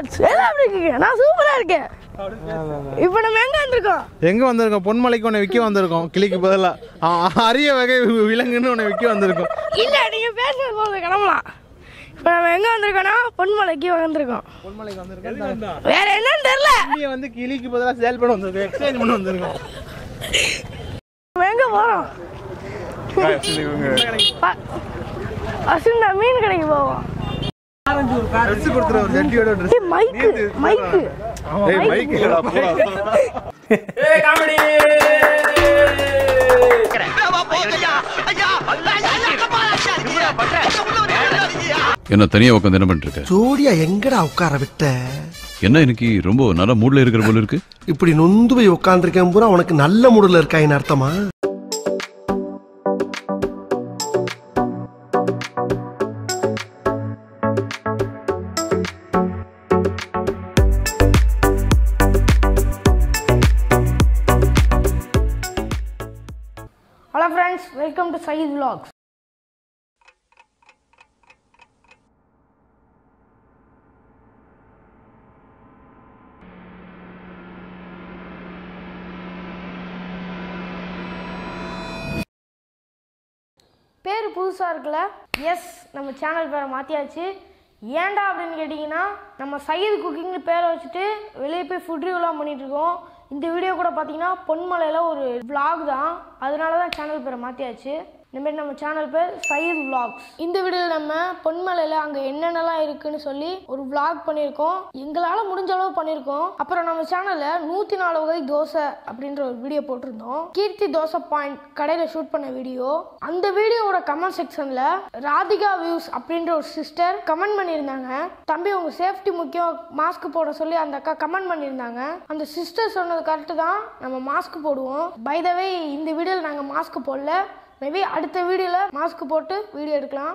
friends எல்லாம் எப்படி இருக்கீங்க நான் சூப்பரா இருக்கேன் இப்போ நம்ம எங்க வந்திருக்கோம் எங்க வந்திருக்கோம் பொன்மலைக்கு உன்னை விற்க வந்திருக்கோம் கிளிக்கு பதிலாக அரிய வகை விலங்குன்னு உன்னை விற்க வந்திருக்கோம் இல்ல நீங்க பேசுறது போது கிளம்பலாம் இப்போ நம்ம எங்க வந்திருக்கோம்னா பொன்மலைக்கு வந்திருக்கோம் பொன்மலைக்கு வந்திருக்கோம் வேற என்னன்னு தெரியல கிளியை வந்து கிளிக்கு பதிலாக சேல் பண்ண வந்திருக்கோம் எக்ஸ்சேஞ்ச் பண்ண வந்திருக்கோம் நம்ம எங்க போறோம் அசுண்டா மீன் கடைக்கு போவோம் எடுத்து கொடுத்துரு ஒரு ஜட்டியோட ட்ரெஸ் ஏய், மைக்கு மைக்கு ஏய் மைக் என்ன தனியா உட்காந்து என்ன பண்ணிட்டு இருக்க ஜோடியா எங்கடா உட்கார விட்ட என்ன இன்னைக்கு ரொம்ப நல்ல மூட்ல இருக்கிற போல இருக்கு இப்படி நொந்து போய் உட்காந்துருக்கேன் பூரா உனக்கு நல்ல மூடுல இருக்காயின்னு அர்த்தமா hello friends welcome to Sayeed vlogs பேர் புதுசாக இருக்குல்ல எஸ் நம்ம சேனல் பேரை மாற்றியாச்சு ஏன்டா அப்படின்னு கேட்டிங்கன்னா நம்ம சையது குக்கிங்னு பேரை வச்சுட்டு வெளியே போய் ஃபுட் ரிவ்யூலாம் பண்ணிட்டு இருக்கோம் இந்த வீடியோ கூட பார்த்தீங்கன்னா பொன்மலையில் ஒரு vlog தான் அதனால தான் சேனல் பேரை மாற்றியாச்சு இந்தமாரி நம்ம சேனல் பேர் சயீத் vlogs இந்த வீடியோவில் நம்ம பொன்மலையில் அங்கே என்னென்னலாம் இருக்குன்னு சொல்லி ஒரு vlog பண்ணியிருக்கோம் எங்களால் முடிஞ்ச அளவு பண்ணியிருக்கோம் அப்புறம் நம்ம சேனலில் நூற்றி நாலு வகை தோசை அப்படின்ற ஒரு வீடியோ போட்டிருந்தோம் கீர்த்தி தோசை பாயிண்ட் கடையில் ஷூட் பண்ண வீடியோ அந்த வீடியோவோட கமெண்ட் செக்ஷனில் ராதிகா வியூஸ் அப்படின்ற ஒரு சிஸ்டர் கமெண்ட் பண்ணியிருந்தாங்க தம்பி உங்கள் சேஃப்டி முக்கியம் மாஸ்க் போட சொல்லி அந்த அக்கா கமெண்ட் பண்ணியிருந்தாங்க அந்த சிஸ்டர் சொன்னது கரெக்டு தான் நம்ம மாஸ்க் போடுவோம் பை த வே இந்த வீடியோவில் நாங்கள் மாஸ்க் போடல மேபி அடுத்த வீடியோவில் மாஸ்க் போட்டு வீடியோ எடுக்கலாம்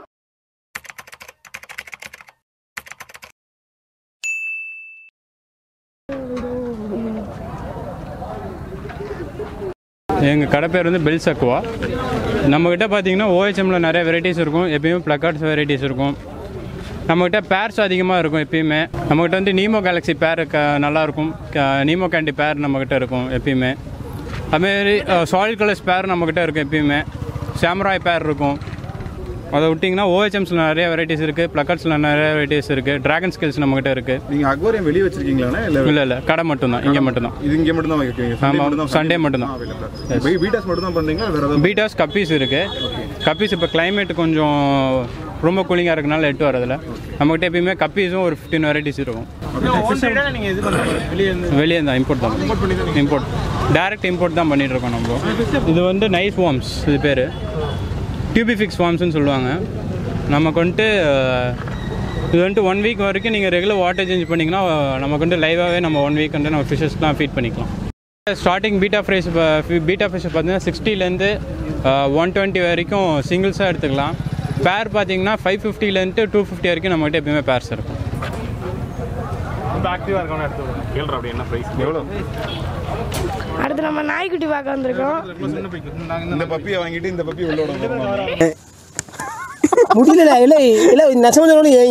எங்கள் கடை பேர் வந்து பெல் சக்குவா நம்மக்கிட்ட பார்த்தீங்கன்னா ஓஹெச்எம்மில் நிறைய வெரைட்டிஸ் இருக்கும் எப்பயுமே ப்ளக்கார்ட்ஸ் வெரைட்டிஸ் இருக்கும் நம்மக்கிட்ட பேர்ஸ் அதிகமாக இருக்கும் எப்பயுமே நம்மக்கிட்ட வந்து நீமோ கேலக்ஸி பேர் க நல்லாயிருக்கும் நீமோ கேண்டி பேர் நம்மக்கிட்ட இருக்கும் எப்பயுமே அதுமாரி சாலிட் கலர்ஸ் பேர் நம்மக்கிட்ட இருக்கும் எப்பயுமே சாம்ராய் பேர் இருக்கும் அதை விட்டிங்கன்னா ஓஹெச்எம்ஸில் நிறைய வெரைட்டிஸ் இருக்குது ப்ளக்கார்ட்ஸில் நிறைய வெரைட்டிஸ் இருக்குது ட்ராகன் ஸ்கில்ஸ் நம்மக்கிட்ட இருக்குது நீங்க அக்வாரியம் வெளியே வச்சிருக்கீங்களா இல்ல இல்லை இல்லை கடை மட்டும்தான் இங்கே மட்டும்தான் இது இங்க மட்டும் தான் வைக்கிறீங்க ஆமாம் சண்டே மட்டும்தான் பீட்டாஸ் மட்டும் தான் பண்றீங்களா வேற ஏதாவது பீட்டாஸ் கப்பீஸ் இருக்கு கப்பீஸ் இப்போ climate கொஞ்சம் ரொம்ப கூலிங்காக இருக்கனால எட்டு வரதில்ல நம்மகிட்ட எப்பயுமே கப்பீஸும் ஒரு ஃபிஃப்டீன் வெரைட்டிஸ் இருக்கும் நீங்கள் இது பண்ணுறீங்க வெளியே இருந்து வெளியே தான் இம்போர்ட் தான் இம்போர்ட் டைரக்ட் இம்போர்ட் தான் பண்ணிட்டு இருக்கோம் நம்ம இது வந்து நைஸ் வார்ம்ஸ் இது பேர் டியூபிஃபிக்ஸ் வார்ம்ஸ்னு சொல்லுவாங்க நமக்கு வந்துட்டு அஹ், இது வந்துட்டு ஒன் வீக் வரைக்கும் நீங்கள் ரெகுலர் வாட்டர் சேஞ்ச் பண்ணிங்கன்னா நமக்கு வந்து லைவாகவே நம்ம ஒன் வீக் வந்து நம்ம ஃபிஷஸ்லாம் ஃபீட் பண்ணிக்கலாம் starting betta fries betta fish பார்த்தீங்கன்னா சிக்ஸ்டிலேருந்து ஒன் டுவெண்ட்டி வரைக்கும் சிங்கிள்ஸாக எடுத்துக்கலாம் பேர் பார்த்தீங்கன்னா ஃபைவ் ஃபிஃப்டிலேருந்து டூ ஃபிஃப்டி வரைக்கும் நம்மகிட்ட எப்பயுமே பேர்ஸ் இருக்கும் ரொம்ப ஆக்டிவாக இருக்கவன எடுத்து விடுங்க கேள்ற அப்படி என்ன ப்ரைஸ் எவ்வளோ அடுத்து நம்ம நாய்க்குட்டி பார்க்க வந்திருக்கோம் சின்ன பைக்கு நாங்கள் இந்த பப்பியை வாங்கிட்டு இந்த பப்பி உள்ள விடணும் முடியல இல்லை இல்லை நெசமா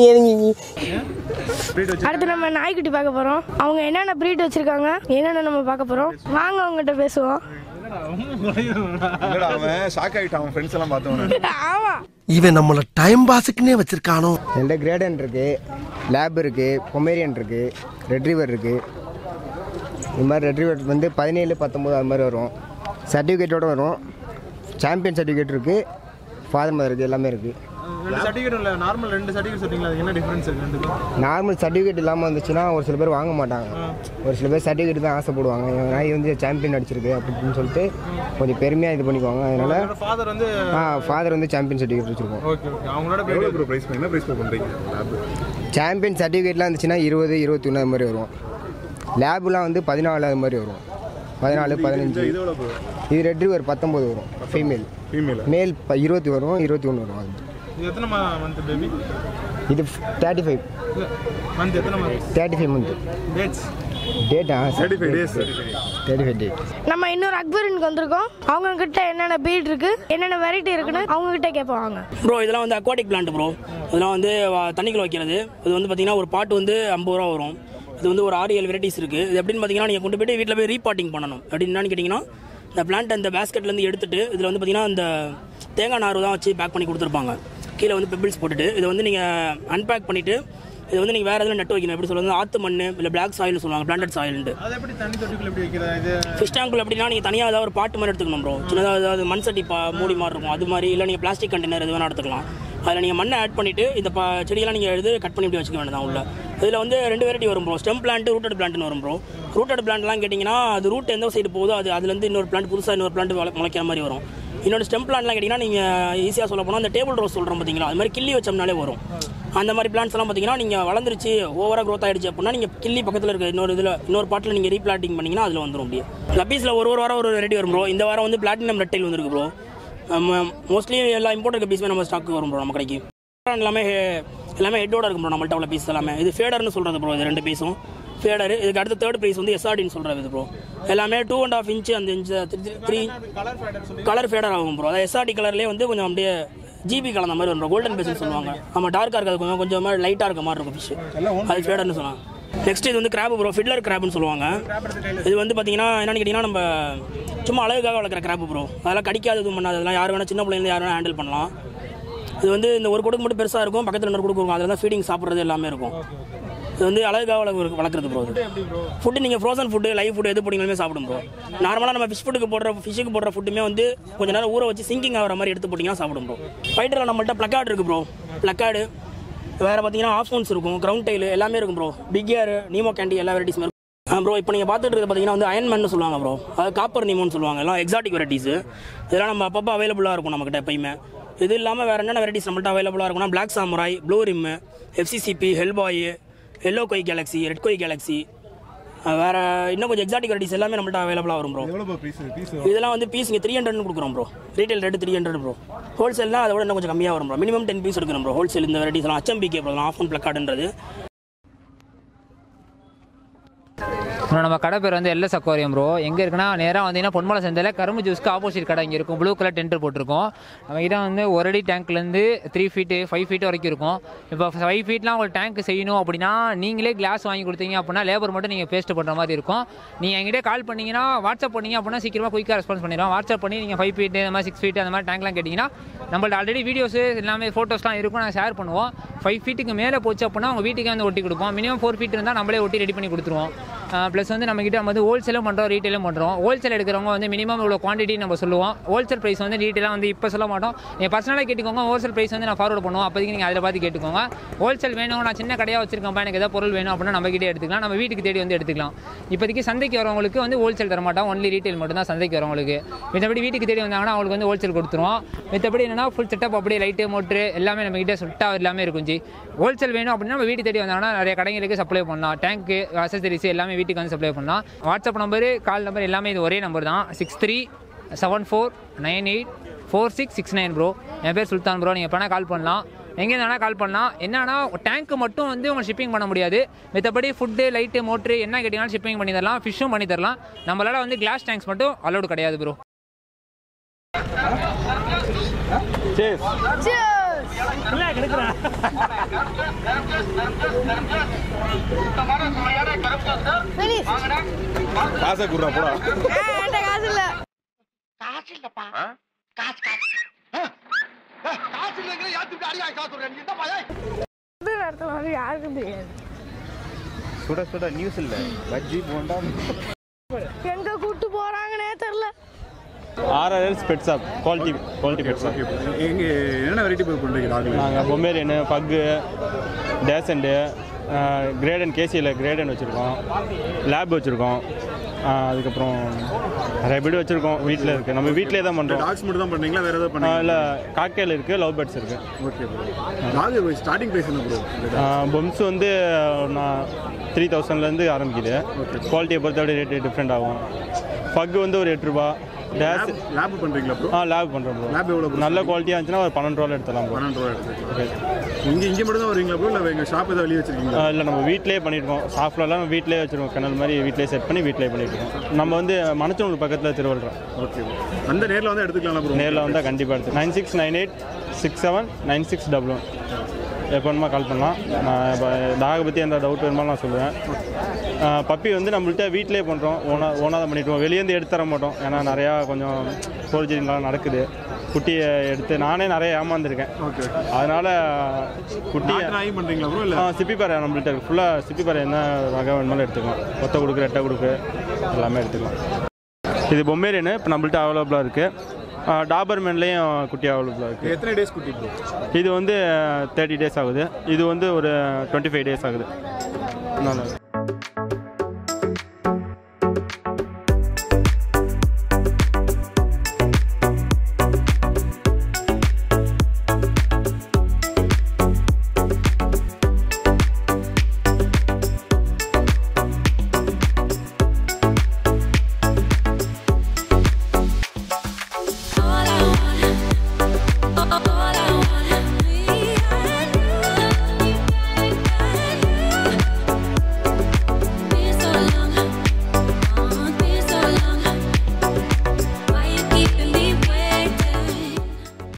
அடுத்து நம்ம நாய்க்குட்டி பார்க்க போறோம் அவங்க என்னென்ன ப்ரீட் வச்சிருக்காங்க என்னென்ன நம்ம பார்க்க போறோம் வாங்க அவங்ககிட்ட பேசுவோம் இல்லடா அவன் ஷாக் ஆயிட்டான் அவன் ஃப்ரெண்ட்ஸ் எல்லாம் பார்த்தவன ஆமா இவன் நம்மள டைம் பாஸுக்குன்னே வச்சிருக்கானோ என்கிட்ட கிரேடன் இருக்கு லேப் இருக்கு பொமேரியன் இருக்கு ரெட்ரிவர் இருக்கு இது மாதிரி ரெட்ரிவர் வந்து பதினேழு பத்தொம்போது அது மாதிரி வரும் சர்டிஃபிகேட்டோட வரும் சாம்பியன் சர்டிஃபிகேட் இருக்கு ஃபாதர் மதர் இருக்கு எல்லாமே இருக்கு ரெண்டு சர்டிஃபிகேட் இல்லை நார்மல் ரெண்டு சர்டிஃபிகேட் சொல்றீங்களா அது என்ன டிஃபரன்ஸ் இருக்கு ரெண்டுக்கும் நார்மல் சர்டிஃபிகேட் இல்லாமல் வந்துச்சுன்னா ஒரு சில பேர் வாங்க மாட்டாங்க ஒரு சில பேர் சர்டிஃபிகேட் தான் ஆசைப்படுவாங்க என் நாய் வந்து சாம்பியன் அடிச்சிருக்கு அப்படின்னு சொல்லிட்டு கொஞ்சம் பெருமையாக இது பண்ணிக்குவாங்க அதனால ஃபாதர் வந்து ஆ ஃபாதர் வந்து சாம்பியன் சர்டிஃபிகேட் வச்சுருக்கோம் ஓகே ஓகே அவங்களோட எவ்வளோ ப்ரோ ப்ரைஸ் என்ன ப்ரைஸ் பண்றீங்க லேப் சாம்பியன் சர்டிஃபிகேட்லாம் இருந்துச்சுன்னா இருபது இருபத்தி ஒன்று அது மாதிரி வரும் லேப்லாம் வந்து பதினாலு அது மாதிரி வரும் பதினாலு பதினஞ்சு இது எவ்வளோ ப்ரோ இது ரெட்ரிவர் பத்தொம்போது வரும் ஃபீமேல் ஃபீமேல் மேல் ப இருபத்தி வரும் இருபத்தி ஒன்று வரும் அது இது எத்தனை மந்த் பேபி இது தேர்ட்டி ஃபைவ் மந்த் எத்தனை month thirty five month dates data thirty five days thirty five date நம்ம இன்னொரு அக்பரினுக்கு வந்திருக்கோம் அவங்க கிட்ட என்னென்ன பீட் இருக்கு என்னென்ன வெரைட்டி இருக்குன்னு அவங்க கிட்ட கேட்போம் வாங்க ப்ரோ இதெல்லாம் வந்து அக்வாட்டிக் பிளான்ட் ப்ரோ இதெல்லாம் வந்து வ- தண்ணிக்குள்ள வைக்கிறது இது வந்து பார்த்தீங்கன்னா ஒரு பாட்டு வந்து ஐம்பது ரூபா வரும் இது வந்து ஒரு ஆறு ஏழு வெரைட்டிஸ் இருக்குது இது எப்படின்னு பார்த்தீங்கன்னா நீங்கள் கொண்டு போயிட்டு வீட்டில் போய் ரீபாட்டிங் பண்ணணும் அப்படின்னு என்னன்னு கேட்டிங்கன்னா இந்த பிளான்ட் அந்த பேஸ்கெட்லேருந்து எடுத்துட்டு இதில் வந்து பார்த்தீங்கன்னா இந்த தேங்காய் நார் தான் வச்சு பேக் பண்ணி கொடுத்துருப்பாங்க கீழே வந்து பெபிள்ஸ் போட்டுட்டு இதை வந்து நீங்கள் அன்பேக் பண்ணிவிட்டு இது வந்து நீங்கள் வேறு எதுவும் நட்டு வைக்கணும் எப்படி சொல்லுவாங்க ஆத்து மண் இல்லை பிளாக் சாயில் சொல்லுவாங்க பிளான்டட் சாயில்ட்டு அது எப்படி தண்ணி தொட்டிக்குள்ள எப்படி வைக்கிறதா இது ஃபிஷ் டேங்க்குள்ள எப்படின்னா நீங்கள் தனியாக ஏதாவது ஒரு பாட்டு மாதிரி எடுத்துக்கணும் ப்ரோ சின்னதாக ஏதாவது மண் சட்டி பா மூடி மாதிரி இருக்கும் அது மாதிரி இல்லை நீங்கள் பிளாஸ்டிக் கண்டெய்னர் எது வேணால் எடுத்துக்கலாம் அதில் நீங்கள் மண்ணை ஆட் பண்ணிவிட்டு இந்த பா செடியெல்லாம் நீங்கள் எடுத்து கட் பண்ணி இப்படி வச்சுக்க வேண்டியதான் உள்ள இதில் வந்து ரெண்டு வெரைட்டி வரும் ப்ரோ ஸ்டெம் பிளான்ட் ரூட்டட் பிளான்ட்னு வரும் ப்ரோ ரூட்டட் பிளான்ட்லாம் கேட்டிங்கன்னா அது ரூட் எந்த சைடு போகுதோ அது அதுலேருந்து இன்னொரு பிளான்ட் புதுசாக இன்னொரு பிளான்ட் முளைக்கிற மாதிரி வரும் இன்னொரு ஸ்டெம் பிளான்ட்லாம் கேட்டிங்கன்னா நீங்கள் ஈஸியாக சொல்ல போனால் அந்த டேபிள் ரோஸ் சொல்கிறோம் பார்த்தீங்களா அது மாதிரி கிள்ளி வச்சோம்னாலே வரும் அந்த மாதிரி பிளான்ஸ் எல்லாம் பார்த்தீங்கன்னா நீங்கள் வளர்ந்துருச்சு ஓவராக க்ரோத் ஆயிடுச்சு அப்படின்னா நீங்கள் கிள்ளி பக்கத்தில் இருக்க இன்னொரு இதில் இன்னொரு பாட்டில் நீங்கள் ரீப்ளாட்டிங் பண்ணீங்கன்னா அதில் வந்துடும் அப்படியே லப்பீஸில் ஒரு ஒரு வாரம் ஒரு ரெடி வரும் ப்ரோ இந்த வாரம் வந்து பிளாட்டினம் ரெட்டைல் வந்துருக்கு ப்ரோ மோஸ்ட்லி எல்லா இம்போர்ட் இருக்க பீஸுமே நம்ம ஸ்டாக் வரும் ப்ரோ நம்ம கடைக்கு எல்லாமே எல்லாமே ஹெட்டோட இருக்கும் ப்ரோ நம்மள்ட்ட உள்ள பீஸ் எல்லாமே இது ஃபேடர்னு சொல்கிறது ப்ரோ இது ரெண்டு பீஸும் ஃபேடர் இதுக்கு அடுத்த தேர்ட் ப்ரைஸ் வந்து எஸ்ஆர்டின்னு சொல்கிறது இது ப்ரோ எல்லாமே டூ அண்ட் ஆஃப் இன்ச்சு அந்த இன்ச்சு த்ரீ கலர் ஃபேடர் ஆகும் ப்ரோ அதாவது எஸ்ஆர்டி கலர்லேயே வந்து கொஞ்சம் அப்படியே ஜிபி கலந்த மாதிரி வரும் கோல்டன் பேஸ்னு சொல்லுவாங்க ஆமாம் டார்க்காக இருக்காது கொஞ்சம் கொஞ்சம் மாதிரி லைட்டாக இருக்க மாதிரி இருக்கும் ஃபிஷ் அது ஃபேடர்னு சொல்லுவாங்க நெக்ஸ்ட் இது வந்து கிராப் ப்ரோ ஃபிட்லர் கிராப்னு சொல்லுவாங்க இது வந்து பார்த்தீங்கன்னா என்னன்னு கேட்டிங்கன்னா நம்ம சும்மா அழகுக்காக வளர்க்குற கிராப் ப்ரோ அதெல்லாம் கடிக்காது எதுவும் பண்ணாது அதெல்லாம் யார் வேணால் சின்ன பிள்ளைங்க யார் வேணால் ஹேண்டில் பண்ணலாம் இது வந்து இந்த ஒரு கொடுக்கு மட்டும் பெருசாக இருக்கும் பக்கத்தில் இன்னொரு கொடுக்கு இருக்கும் அதில் தான் ஃபீடிங் சாப்பிட்றது எல்லாமே இருக்கும் இது வந்து அழகாக வளர்க்கு வளர்க்குறது ப்ரோ ஃபுட்டு நீங்கள் ஃப்ரோசன் ஃபுட்டு லைவ் ஃபுட்டு எது போட்டிங்களுமே சாப்பிடும் ப்ரோ நார்மலாக நம்ம ஃபிஷ் ஃபுட்டுக்கு போடுற ஃபிஷ்ஷுக்கு போடுற ஃபுட்டுமே வந்து கொஞ்ச நேரம் ஊற வச்சு சிங்கிங் ஆகிற மாதிரி எடுத்து போட்டிங்கன்னா சாப்பிடும் ப்ரோ ஃபைட்டரில் நம்மள்ட்ட ப்ளக்கார்டு இருக்குது ப்ரோ ப்ளக்கார்டு வேறு பார்த்தீங்கன்னா ஆஃப் ஃபோன்ஸ் இருக்கும் கிரவுண்ட் டைல் எல்லாமே இருக்கும் bro big ear Nemo candy எல்லா வெரைட்டிஸுமே இருக்கும் ப்ரோ இப்போ நீங்கள் பார்த்துட்டு இருக்கிறது பார்த்தீங்கன்னா வந்து அயன்மேன் சொல்லுவாங்க ப்ரோ அது காப்பர் நீமோன்னு சொல்லுவாங்க எல்லாம் எக்ஸாட்டிக் வெரைட்டிஸ் இதெல்லாம் நம்ம அப்பப்போ அவைலபிளாக இருக்கும் நம்மக்கிட்ட எப்பயுமே இது இல்லாமல் வேறு என்னென்ன வெரைட்டிஸ் நம்மள்ட்ட அவைலபிளாக இருக்கும்னா black samurai blue rim FCCP hellboy yellow koi galaxy red koi galaxy வேறு இன்னும் கொஞ்சம் எக்ஸாட்டிக் வெரைட்டிஸ் எல்லாமே நம்மள்ட்ட அவைலபிளாக வரும் ப்ரோ எவ்வளோ பீஸ் பீஸ் இதெல்லாம் வந்து பீஸ் இங்கே த்ரீ ஹண்ட்ரட்னு கொடுக்குறோம் bro retail rate three hundred bro ஹோல்சேல்னா அதை விட இன்னும் கொஞ்சம் கம்மியாக வரும் ப்ரோ மினிமம் டென் பீஸ் எடுக்கணும் ப்ரோ ஹோல்சேல் இந்த வெரைட்டிஸ்லாம் அச்சம்பிக்கே ப்ரோ ஆஃப் அண்ட் பிளக்கார்டுன்றது ப்ரோ நம்ம கடை பேர் வந்து எல்எஸ் அக்வாரியம் ப்ரோ எங்கே இருக்குன்னா நேராக வந்தீங்கன்னா பொன்மலை சந்தையில் கரும்பு ஜூஸ்க்கு ஆப்போசிட் கடை இங்கே இருக்கும் ப்ளூ கலர் டென்ட் போட்டிருக்கோம் நம்ம கிட்ட வந்து ஒரு அடி டேங்க்லேருந்து த்ரீ ஃபீட்டு ஃபைவ் ஃபீட் வரைக்கும் இருக்கும் இப்போ ஃபைவ் ஃபீட்லாம் உங்களுக்கு டேங்க் செய்யணும் அப்படின்னா நீங்களே கிளாஸ் வாங்கி கொடுத்தீங்க அப்படின்னா லேபர் மட்டும் நீங்கள் பேஸ்ட் பண்ணுற மாதிரி இருக்கும் நீங்கள் எங்கிட்ட கால் பண்ணீங்கன்னா வாட்ஸ்அப் பண்ணீங்க அப்படின்னா சீக்கிரமாக குயிக்காக ரெஸ்பான்ஸ் பண்ணிடுவோம் வாட்ஸ்அப் பண்ணி நீங்கள் ஃபைவ் ஃபீட் இந்த மாதிரி சிக்ஸ் ஃபீட் அந்த மாதிரி டேங்க்லாம் கேட்டிங்கன்னா நம்மள்ட்ட ஆல்ரெடி வீடியோஸ் எல்லாமே ஃபோட்டோஸ்லாம் இருக்கும் நாங்கள் ஷேர் பண்ணுவோம் ஃபைவ் ஃபீட்டுக்கு மேலே போச்சு அப்படின்னா உங்கள் வீட்டுக்கே வந்து ஒட்டி கொடுப்போம் மினிமம் ஃபோர் ஃபீட் இருந்தால் நம்மளே ஒட்டி ரெடி பண்ணி கொடுத்துருவோம் ப்ளஸ் வந்து நம்மக்கிட்ட நம்ம வந்து ஹோல்சேலும் பண்ணுறோம் ரீட்டெயிலும் பண்ணுறோம் ஹோல்சேல் எடுக்கிறவங்க வந்து மினிமம் இவ்வளோ குவான்டிட்டி நம்ம சொல்லுவோம் ஹோல்சேல் ப்ரைஸ் வந்து ரீட்டெயிலாக வந்து இப்போ சொல்ல மாட்டோம் நீங்கள் பர்சனலாக கேட்டுக்கோங்க ஹோல்சேல் ப்ரைஸ் வந்து நான் ஃபார்வர்ட் பண்ணுவோம் அப்போதைக்கு நீங்கள் அதில் பார்த்து கேட்டுக்கோங்க ஹோல்சேல் வேணும் நான் சின்ன கடையாக வச்சிருக்கேன்ப்பா எனக்கு ஏதாவது பொருள் வேணும் அப்படின்னா நம்ம கிட்டே எடுத்துக்கலாம் நம்ம வீட்டுக்கு தேடி வந்து எடுத்துக்கலாம் இப்போதைக்கு சந்தைக்கு வரவங்களுக்கு வந்து ஹோல்சேல் தர மாட்டோம் ஒன்லி ரீட்டெயில் மட்டும் தான் சந்தைக்கு வரவங்களுக்கு மற்றபடி வீட்டுக்கு தேடி வந்தாங்கன்னா அவங்களுக்கு வந்து ஹோல்சேல் கொடுத்துருவோம் மற்றபடி என்னன்னா ஃபுல் செட்டப் அப்படியே லைட்டு மோட்ரு எல்லாமே நம்ம கிட்ட சுட்டாக எல்லாமே இருக்கும் ஜி ஹோல்சேல் வேணும் அப்படின்னா நம்ம வீட்டு தேடி வந்தாங்கன்னா நிறைய கடைங்களுக்கு சப்ளை பண்ணலாம் டேங்க்கு அசசரிஸ் எல்லாமே வீட்டுக்கு வந்து சப்ளை பண்ணலாம் வாட்ஸ்அப் நம்பரு கால் நம்பர் எல்லாமே இது ஒரே நம்பர் தான் six three seven four nine eight four six six nine bro என் பேர் சுல்தான் ப்ரோ நீங்கள் எப்போனா கால் பண்ணலாம் எங்கே இருந்தாலும் கால் பண்ணலாம் என்னன்னா டேங்க்கு மட்டும் வந்து உங்களுக்கு ஷிப்பிங் பண்ண முடியாது மற்றபடி ஃபுட்டு லைட்டு மோட்ரு என்ன கேட்டிங்கனாலும் ஷிப்பிங் பண்ணி தரலாம் ஃபிஷ்ஷும் பண்ணி தரலாம் நம்மளால வந்து கிளாஸ் டேங்க்ஸ் மட்டும் அலௌடு கிடையாது ப்ரோ காசை குடுறா போடா என்கிட்ட காசு இல்லை புது இடத்துல வந்து யாருக்கும் தெரியாது சுட சுட நியூஸ் இல்ல பஜ்ஜி போண்டா எங்க கூட்டு போறாங்கன்னே தெரியல RRL pet shop quality quality pet shop எங்க என்னென்ன வெரைட்டி போய் பண்ணுறீங்க டாக்ல நாங்கள் பொம்மேரியனு பக்கு டேசண்டு கிரேடன் கேசியில் கிரேடன் வச்சுருக்கோம் லேப் வச்சுருக்கோம் அதுக்கப்புறம் நிறைய வீடு வச்சுருக்கோம் வீட்டில் இருக்குது நம்ம வீட்டிலே தான் பண்ணுறோம் டாக்ஸ் மட்டும் தான் பண்ணுறீங்களா வேற ஏதாவது பண்ணுறீங்களா இல்லை காக்கையில் இருக்குது லவ் பேர்ட்ஸ் இருக்குது okay bro dog starting price என்ன ப்ரோ பொம்ஸ் வந்து நான் த்ரீ தௌசண்ட்லேருந்து ஆரம்பிக்குது குவாலிட்டியை பொறுத்த அப்படியே ரேட்டு டிஃப்ரெண்ட் ஆகும் பக்கு வந்து ஒரு எட்டு ரூபா டேஸ் லேப் பண்றீங்களா ப்ரோ ஆ லேப் பண்ணுறோம் ப்ரோ லேப் எவ்வளோ ப்ரோ நல்ல குவாலிட்டியாக இருந்துச்சுன்னா ஒரு பன்னெண்டு ரூபாயில் எடுத்துலாம் ப்ரோ பன்னெண்டு ரூபா எடுத்து இங்கே இங்கே மட்டும் தான் வருவீங்களா ப்ரோ இல்லை எங்கள் ஷாப் ஏதாவது வெளியே வச்சிருக்கீங்களா இல்லை நம்ம வீட்டிலே பண்ணியிருக்கோம் சாஃப்ட்வேர்லாம் நம்ம வீட்டிலே வச்சிருக்கோம் கனல் மாதிரி வீட்டிலே செட் பண்ணி வீட்டிலே பண்ணிட்டு இருக்கோம் நம்ம வந்து மனச்சவங்களுக்கு பக்கத்தில் திருவள்ளுறோம் ஓகே அந்த நேரில் வந்து எடுத்துக்கலாம் ப்ரோ நேரில் வந்தால் கண்டிப்பாக எடுத்து nine six nine eight six seven nine six double one எப்போ வேணுமா கால் பண்ணலாம் நான் இப்போ டாகை பற்றி எந்த டவுட் வேணுமாலும் நான் சொல்லுவேன் பப்பி வந்து நம்மள்ட்ட வீட்டிலே பண்ணுறோம் ஓனா ஓனாக தான் பண்ணிட்டுருவோம் வெளியேருந்து எடுத்து தர மாட்டோம் ஏன்னா நிறையா கொஞ்சம் ஃபோர்ஜரிங்லாம் நடக்குது குட்டியை எடுத்து நானே நிறைய ஏமாந்துருக்கேன் ஓகே அதனால் குட்டியை நாட்டு நாயும் பண்ணுறீங்களா ப்ரோ இல்லை ஆ சிப்பிப்பாறை நம்மள்ட்ட ஃபுல்லாக சிப்பிப்பாறை என்ன வகை வேணுமாலும் எடுத்துக்கலாம் கொத்த கொடுக்கு ரெட்டை கொடுக்கு எல்லாமே எடுத்துக்கலாம் இது பொம்மேரியனு இப்போ நம்மள்ட்ட அவைலபிளாக இருக்குது டாபர்மேன்லேயும் குட்டி அவைலபிளாக இருக்குது எத்தனை டேஸ் குட்டி ப்ரோ இது வந்து தேர்ட்டி டேஸ் ஆகுது இது வந்து ஒரு டுவெண்ட்டி ஃபைவ் டேஸ் ஆகுது நல்லா